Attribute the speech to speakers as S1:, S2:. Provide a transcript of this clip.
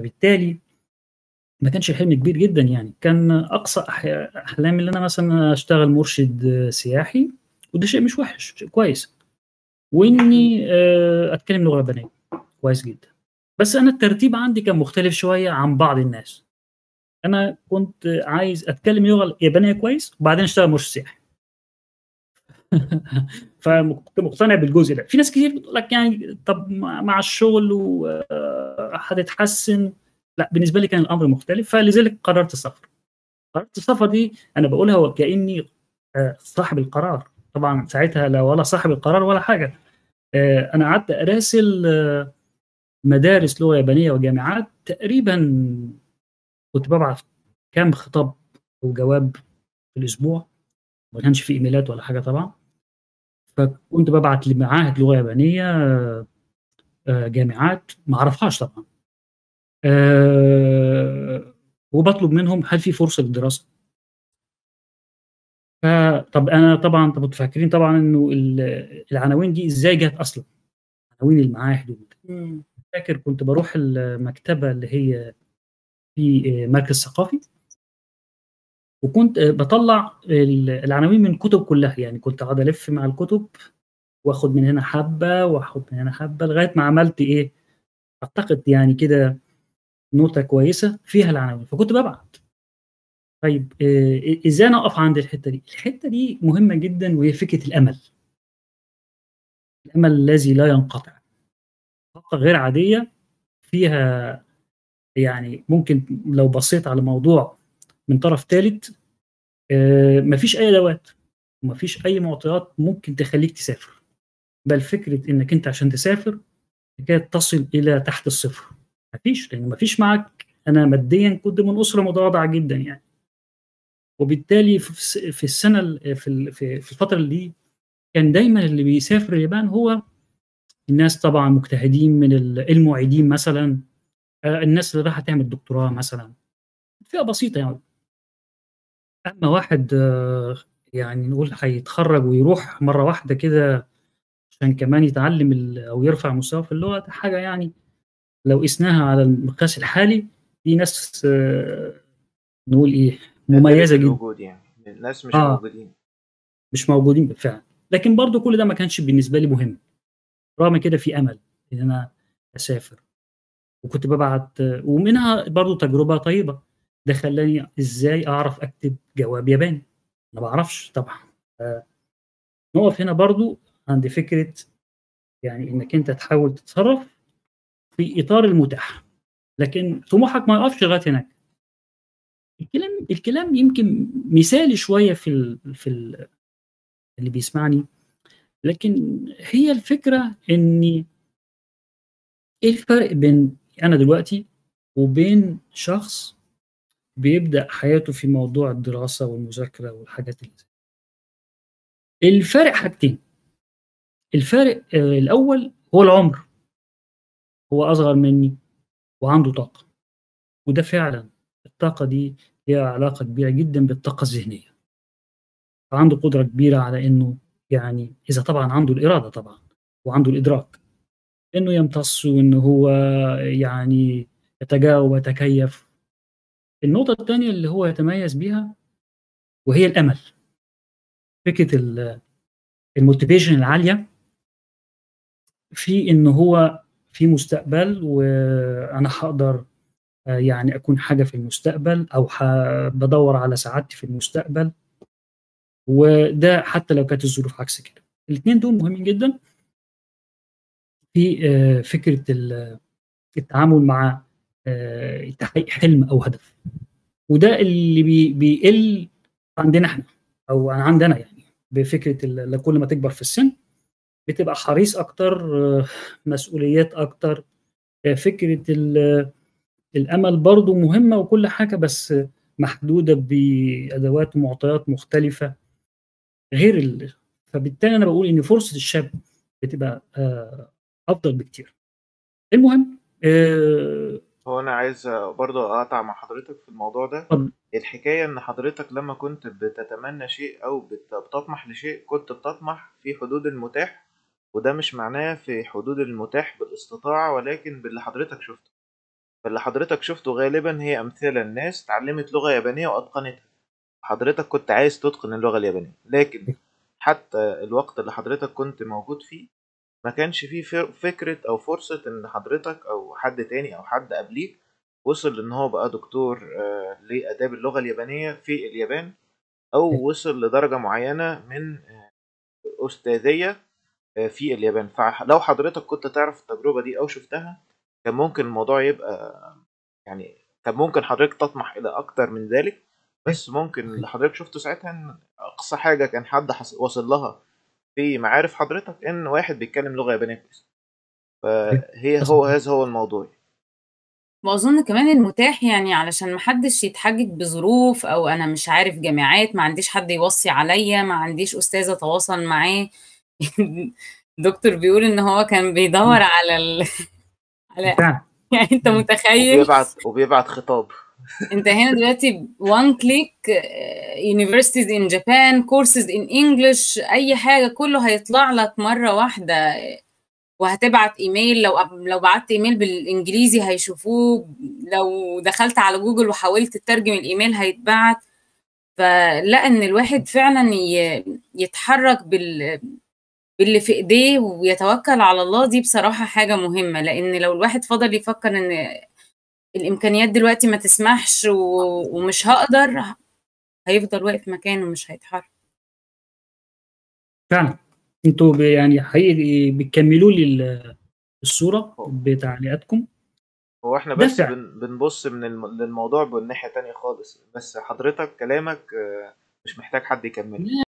S1: فبالتالي ما كانش حلم كبير جدا يعني كان اقصى أح- احلامي ان انا مثلا اشتغل مرشد سياحي وده شيء مش وحش شيء كويس واني آه، اتكلم لغه يابانيه كويس جدا بس انا الترتيب عندي كان مختلف شويه عن بعض الناس انا كنت عايز اتكلم اللغه اليابانيه كويس وبعدين اشتغل مرشد سياحي فكنت مقتنع بالجزء ده في ناس كتير بتقول لك يعني طب مع مع الشغل وهتتحسن لا بالنسبه لي كان الامر مختلف فلذلك قررت السفر قررت السفر دي انا بقولها وكاني آه، صاحب القرار طبعا ساعتها لا ولا صاحب القرار ولا حاجه آه، انا قعدت اراسل آه، مدارس لغه يابانيه وجامعات تقريبا كنت ببعت كام خطاب وجواب في الاسبوع ما كانش في ايميلات ولا حاجه طبعا فكنت ببعت لمعاهد لغه يابانيه آه، آه، جامعات ما اعرفهاش طبعا آه، وبطلب منهم هل في فرصه للدراسه فطب انا طبعا طب انتوا فاكرين طبعا انه ال- العناوين دي ازاي جت اصلا عناوين المعاهد وال-
S2: مم.
S1: فاكر كنت بروح المكتبه اللي هي في مركز ثقافي وكنت بطلع ال- العناوين من الكتب كلها يعني كنت اقعد الف مع الكتب واخد من هنا حبه واخد من هنا حبه لغايه ما عملت ايه اعتقد يعني كده نوتة كويسه فيها العناوين فكنت ببعت طيب آه، ازاي انا اقف عند الحته دي الحته دي مهمه جدا وهي فكره الامل الامل الذي لا ينقطع طاقه غير عاديه فيها يعني ممكن لو بصيت على موضوع من طرف ثالث مفيش اي ادوات ومفيش اي معطيات ممكن تخليك تسافر بل فكره انك انت عشان تسافر تكاد تصل الى تحت الصفر مفيش لان مفيش معك انا ماديا كنت من اسره متواضعه جدا يعني وبالتالي في الس- في السنه ال- في ال- في في الفتره دي كان دايما اللي بيسافر اليابان هو الناس طبعا مجتهدين من ال- المعيدين مثلا آه، الناس اللي رايحه تعمل دكتوراه مثلا فئه بسيطه يعني اما واحد آه، يعني نقول هيتخرج ويروح مره واحده كده عشان كمان يتعلم ال- او يرفع مستواه في اللغه ده حاجه يعني لو قسناها على المقياس الحالي دي ناس آه، نقول ايه مميزه جدا
S3: الوجود يعني الناس مش
S1: آه.
S3: موجودين
S1: مش موجودين بالفعل لكن برضو كل ده ما كانش بالنسبه لي مهم رغم كده في امل ان انا اسافر وكنت ببعت ومنها برضو تجربه طيبه ده خلاني ازاي اعرف اكتب جواب ياباني ما بعرفش طبعا آه، نقف هنا برضو عند فكره يعني انك انت تحاول تتصرف في اطار المتاح لكن طموحك ما يقفش لغايه هناك الكلام الكلام يمكن مثالي شويه في ال في ال اللي بيسمعني لكن هي الفكره اني ايه الفرق بين انا دلوقتي وبين شخص بيبدا حياته في موضوع الدراسه والمذاكره والحاجات اللي زي الفرق حاجتين الفرق آه، الاول هو العمر هو اصغر مني وعنده طاقه وده فعلا الطاقه دي ليها علاقه كبيره جدا بالطاقه الذهنيه فعنده قدره كبيره على انه يعني اذا طبعا عنده الاراده طبعا وعنده الادراك انه يمتص وانه هو يعني يتجاوب ويتكيف النقطة الثانية اللي هو يتميز بيها وهي الأمل فكرة ال- الموتيفيشن العالية في إن هو في مستقبل وأنا هقدر آه، يعني أكون حاجة في المستقبل أو ح- بدور على سعادتي في المستقبل وده حتى لو كانت الظروف عكس كده الاثنين دول مهمين جدا في آه، فكرة ال- التعامل مع آه، تحقيق حلم أو هدف وده اللي بي بيقل عندنا احنا او عندنا يعني بفكره ال- كل ما تكبر في السن بتبقى حريص اكتر آه، مسؤوليات اكتر آه، فكره ال- الامل برضو مهمه وكل حاجه بس محدوده بادوات ومعطيات مختلفه غير ال... فبالتالي انا بقول ان فرصه الشاب بتبقى آه، افضل بكتير المهم آه،
S3: هو انا عايز برضه اقطع مع حضرتك في الموضوع ده
S1: اتفضل.
S3: الحكاية ان حضرتك لما كنت بتتمنى شيء او بت- بتطمح لشيء كنت بتطمح في حدود المتاح وده مش معناه في حدود المتاح بالاستطاعة ولكن باللي حضرتك شفته فاللي حضرتك شفته غالبا هي أمثلة الناس اتعلمت لغة يابانية وأتقنتها حضرتك كنت عايز تتقن اللغة اليابانية لكن حتى الوقت اللي حضرتك كنت موجود فيه ما كانش فيه فر- فكرة أو فرصة إن حضرتك أو حد تاني أو حد قبليك وصل إن هو بقى دكتور آه، لآداب اللغة اليابانية في اليابان أو وصل لدرجة معينة من آه، أستاذية آه، في اليابان فلو حضرتك كنت تعرف التجربة دي أو شفتها كان ممكن الموضوع يبقى يعني كان ممكن حضرتك تطمح إلى أكتر من ذلك بس ممكن اللي حضرتك شفته ساعتها إن أقصى حاجة كان حد حص- وصل لها في معارف حضرتك إن واحد بيتكلم لغة يابانية كويس فهي هو هذا هو الموضوع
S2: واظن كمان المتاح يعني علشان محدش يتحجج بظروف او انا مش عارف جامعات ما عنديش حد يوصي عليا ما عنديش استاذ اتواصل معاه دكتور بيقول ان هو كان بيدور على ال... على
S1: فعلا
S2: يعني انت متخيل
S3: وبيبعت وبيبعت خطاب
S2: انت هنا دلوقتي one click uh, universities in Japan courses in English اي حاجه كله هيطلع لك مره واحده وهتبعت ايميل لو لو بعت ايميل بالانجليزي هيشوفوه لو دخلت على جوجل وحاولت تترجم الايميل هيتبعت فلا ان الواحد فعلا ي- يتحرك بال باللي في ايديه ويتوكل على الله دي بصراحة حاجة مهمة لان لو الواحد فضل يفكر ان الامكانيات دلوقتي ما تسمحش و- ومش هقدر هيفضل واقف مكانه مش هيتحرك
S1: فعلا انتوا ب- يعني حقيقي بتكملوا لي ال- الصوره بتعليقاتكم
S3: هو احنا
S1: ده
S3: بس
S1: فعلا.
S3: بن بنبص من الم... للموضوع من ناحية تانية خالص بس حضرتك كلامك آه، مش محتاج حد يكمله